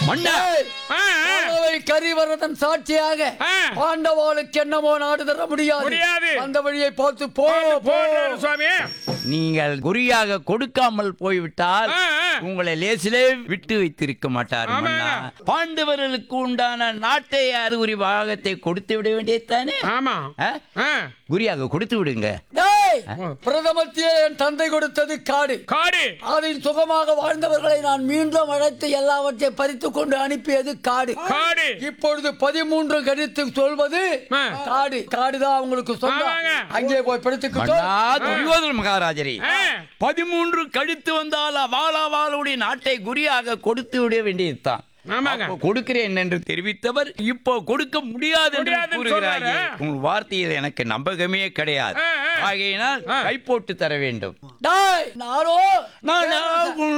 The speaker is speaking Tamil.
மன்னா ஏய், ஆ, ஆ. பாண்டவை கரிவரதன் சாட்சியாக ஆ. பாண்டவாளுக்கு என்னமோ நாடு தர முடியாது முடியாது. அந்த வழியை பார்த்து போ போ போடுறாரு சுவாமி நீங்கள் குறியாக கொடுக்காமல் போய்விட்டால் ஆ, ஆ. உங்களை லேசிலே விட்டு வைத்திருக்க மாட்டார் ஆமாங்க. மன்னா பாண்டவர்களுக்கு உண்டான நாட்டை அறிகுறி பாகத்தை கொடுத்து விட வேண்டியதுதானே ஆமா ஆ? ஆ, குறியாக கொடுத்து விடுங்க டேய், பிரதமத்தியே என் தந்தை கொடுத்தது காடு காடு அதில் சுகமாக வாழ்ந்தவர்களை நான் மீண்டும் அழைத்து எல்லாவற்றையும் பறித்துக் கொண்டு அனுப்பியது காடு காடு இப்பொழுது பதிமூன்று கணித்து சொல்வது ஆ. காடு காடுதான் அவங்களுக்கு சொந்தம் ஆமாங்க. அங்கே போய் படுத்துக்கிட்டோம் மன்னா துரியோதன மகாராஜரே ஆ. பதிமூன்று கழித்து வந்தால் வாளாவாளுடைய நாட்டை குறியாக கொடுத்து விட வேண்டியதுதான் ஆமாங்க அப்போ கொடுக்கிறேன் என்று தெரிவித்தவர் இப்போ கொடுக்க முடியாது என்று முடியாதுன்னு கூறுகிறாயே சொல்றாரு. உங்கள் வார்த்தையில் எனக்கு நம்பகமே கிடையாது ஆ, ஆ. ஆகையினால் ஆ. கை போட்டு தர வேண்டும் டேய் நானோ நான்